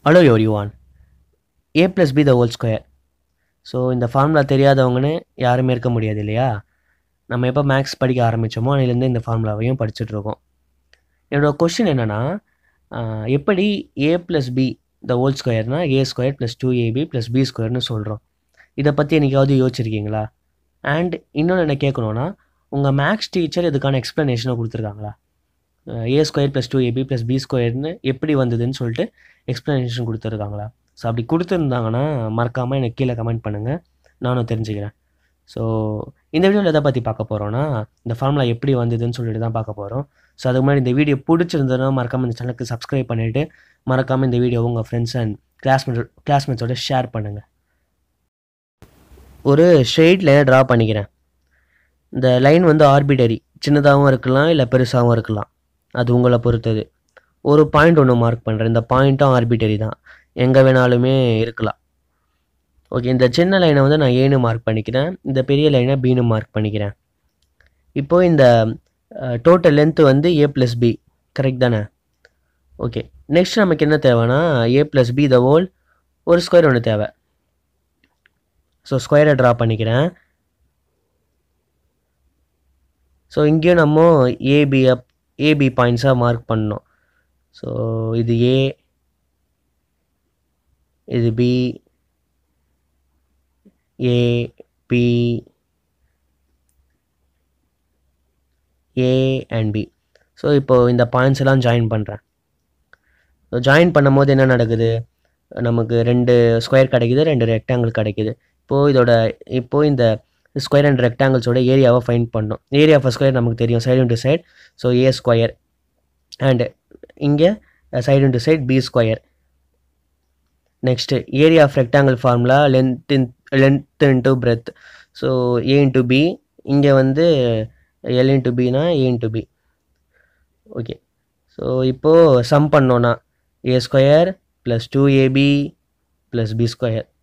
hello everyone A plus B the whole square so இந்த formula தெரியாதவங்கன்னு யாருமே இருக்க முடியாது இல்லையா நம்ம எப்போ மேக்ஸ் படிக்க ஆரம்பித்தோமோ அதிலேருந்து இந்த ஃபார்முலாவையும் படிச்சுட்ருக்கோம் என்னோட கொஷின் என்னென்னா எப்படி A plus B the whole ஸ்கொயர்னா A square plus two AB plus B ஸ்கொயர்னு சொல்கிறோம் இதை பற்றி என்னைக்காவது யோசிச்சிருக்கீங்களா அண்ட் இன்னொன்று என்ன கேட்கணுன்னா உங்கள் மேக்ஸ் டீச்சர் இதுக்கான எக்ஸ்ப்ளனேஷனை கொடுத்துருக்காங்களா A square plus two AB plus B ஸ்கொயர்னு எப்படி வந்ததுன்னு சொல்லிட்டு எக்ஸ்ப்ளனேஷன் கொடுத்துருக்காங்களா ஸோ அப்படி கொடுத்துருந்தாங்கன்னா மறக்காமல் எனக்கு கீழே கமெண்ட் பண்ணுங்கள் நானும் தெரிஞ்சுக்கிறேன் ஸோ இந்த வீடியோவில் எதை பற்றி பார்க்க போகிறோன்னா இந்த ஃபார்முலா எப்படி வந்ததுன்னு சொல்லிட்டு தான் பார்க்க போகிறோம் ஸோ அதுக்கு முன்னாடி இந்த வீடியோ பிடிச்சிருந்ததுன்னா மறக்காமல் இந்த சேனலுக்கு சப்ஸ்கிரைப் பண்ணிவிட்டு மறக்காமல் இந்த வீடியோ உங்கள் ஃப்ரெண்ட்ஸ் அண்ட் கிளாஸ்மேட் கிளாஸ்மேட்ஸோட ஷேர் பண்ணுங்கள் ஒரு ஸ்ட்ரெயிட் லைனை ட்ரா பண்ணிக்கிறேன் இந்த லைன் வந்து ஆர்பிட்டரி சின்னதாகவும் இருக்கலாம் இல்லை பெருசாகவும் இருக்கலாம் அது உங்களை பொறுத்தது ஒரு பாயிண்ட் ஒன்று மார்க் பண்ணுறேன் இந்த பாயிண்ட்டும் ஆர்பிட்டரி தான் எங்கே வேணாலுமே இருக்கலாம் ஓகே இந்த சின்ன லைனை வந்து நான் ஏன்னு மார்க் பண்ணிக்கிறேன் இந்த பெரிய லைனை பின்னு மார்க் பண்ணிக்கிறேன் இப்போது இந்த டோட்டல் லென்த்து வந்து ஏ ப்ளஸ் பி கரெக்ட் தானே ஓகே நெக்ஸ்ட் நமக்கு என்ன தேவைன்னா A plus B the whole ஒரு ஸ்கொயர் ஒன்று தேவை ஸோ ஸ்கொயரை ட்ரா பண்ணிக்கிறேன் ஸோ இங்கேயும் நம்ம ஏபி அப் ஏபி பாயிண்ட்ஸாக மார்க் பண்ணோம் ஸோ இது ஏ இது B A B A and B so இப்போது இந்த பாயிண்ட்ஸ் எல்லாம் ஜாயின் பண்ணுறேன் ஸோ ஜாயின் பண்ணும்போது என்ன நடக்குது நமக்கு ரெண்டு ஸ்கொயர் கிடைக்குது ரெண்டு ரெக்டாங்கிள் கிடைக்குது இப்போது இதோட இப்போது இந்த ஸ்கொயர் அண்ட் ரெக்டாங்கிள்ஸோட ஏரியாவை ஃபைண்ட் பண்ணோம் ஏரியா ஆஃப் ஸ்கொயர் நமக்கு தெரியும் side into side so A square and இங்கே side into side B square next area of rectangle formula length in length into breadth so A into B இங்கே வந்து L into பினா A into B okay so இப்போது sum பண்ணோன்னா A square plus two AB plus B square